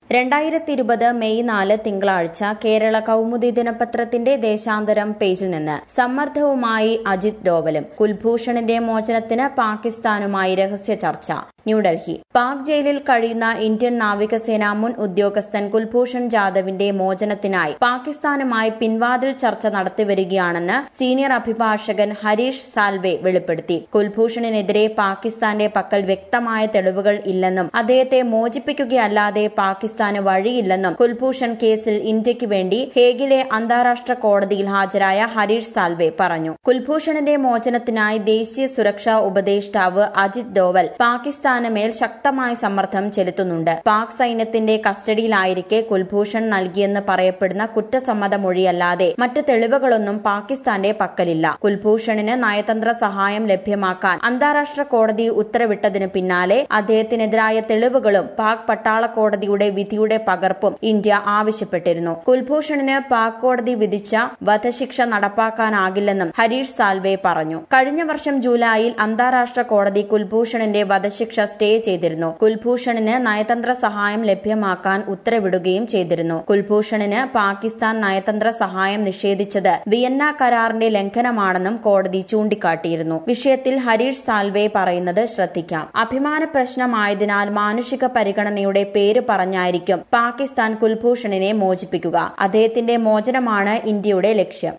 രണ്ടായിരത്തി ഇരുപത് മെയ് നാല് തിങ്കളാഴ്ച കേരള കൗമുദി ദിനപത്രത്തിന്റെ ദേശാന്തരം പേജിൽ നിന്ന് സമ്മർദ്ദവുമായി അജിത് ഡോവലും കുൽഭൂഷണിന്റെ മോചനത്തിന് പാകിസ്ഥാനുമായി രഹസ്യ ചർച്ച ന്യൂഡൽഹി പാക് ജയിലിൽ കഴിയുന്ന ഇന്ത്യൻ നാവികസേന മുൻ ഉദ്യോഗസ്ഥൻ കുൽഭൂഷൺ ജാദവിന്റെ മോചനത്തിനായി പാകിസ്ഥാനുമായി പിൻവാതിൽ ചർച്ച നടത്തിവരികയാണെന്ന് സീനിയർ അഭിഭാഷകൻ ഹരീഷ് സാൽവെ വെളിപ്പെടുത്തി കുൽഭൂഷണിനെതിരെ പാകിസ്ഥാന്റെ പക്കൽ വ്യക്തമായ തെളിവുകൾ ഇല്ലെന്നും അദ്ദേഹത്തെ മോചിപ്പിക്കുകയല്ലാതെ പാകിസ്ഥാന് വഴിയില്ലെന്നും കുൽഭൂഷൺ കേസിൽ ഇന്ത്യക്ക് വേണ്ടി ഹേഗിലെ അന്താരാഷ്ട്ര കോടതിയിൽ ഹാജരായ ഹരീഷ് സാൽവെ പറഞ്ഞു കുൽഭൂഷണിന്റെ മോചനത്തിനായി ദേശീയ സുരക്ഷാ ഉപദേഷ്ടാവ് അജിത് ഡോവൽ പാകിസ്ഥാന് മേൽ ശക്തമായ സമ്മർദ്ദം ചെലുത്തുന്നുണ്ട് പാക് സൈന്യത്തിന്റെ കസ്റ്റഡിയിലായിരിക്കെ കുൽഭൂഷൺ നൽകിയെന്ന് പറയപ്പെടുന്ന കുറ്റസമ്മത മൊഴിയല്ലാതെ മറ്റ് തെളിവുകളൊന്നും പാകിസ്ഥാന്റെ പക്കലില്ല കുൽഭൂഷണിന് നയതന്ത്ര സഹായം ലഭ്യമാക്കാൻ അന്താരാഷ്ട്ര കോടതി ഉത്തരവിട്ടതിന് പിന്നാലെ അദ്ദേഹത്തിനെതിരായ തെളിവുകളും പാക് പട്ടാള കോടതിയുടെ വിധിയുടെ പകർപ്പും ഇന്ത്യ ആവശ്യപ്പെട്ടിരുന്നു കുൽഭൂഷണിന് പാക് കോടതി വിധിച്ച വധശിക്ഷ നടപ്പാക്കാനാകില്ലെന്നും ഹരീഷ് സാൽവെ പറഞ്ഞു കഴിഞ്ഞ വർഷം ജൂലൈയിൽ അന്താരാഷ്ട്ര കോടതി കുൽഭൂഷണിന്റെ വധശിക്ഷ സ്റ്റേ ചെയ്തിരുന്നു കുൽഭൂഷണിന് നയതന്ത്ര സഹായം ലഭ്യമാക്കാൻ ഉത്തരവിടുകയും ചെയ്തിരുന്നു കുൽഭൂഷണിന് പാകിസ്ഥാൻ നയതന്ത്ര സഹായം നിഷേധിച്ചത് വിയന്ന കരാറിന്റെ ലംഘനമാണെന്നും കോടതി ചൂണ്ടിക്കാട്ടിയിരുന്നു വിഷയത്തിൽ ഹരീഷ് സാൽവെ പറയുന്നത് ശ്രദ്ധിക്കാം അഭിമാന പ്രശ്നമായതിനാൽ മാനുഷിക പരിഗണനയുടെ പേര് പറഞ്ഞായിരിക്കും പാകിസ്ഥാൻ കുൽഭൂഷണിനെ മോചിപ്പിക്കുക അദ്ദേഹത്തിന്റെ മോചനമാണ് ഇന്ത്യയുടെ ലക്ഷ്യം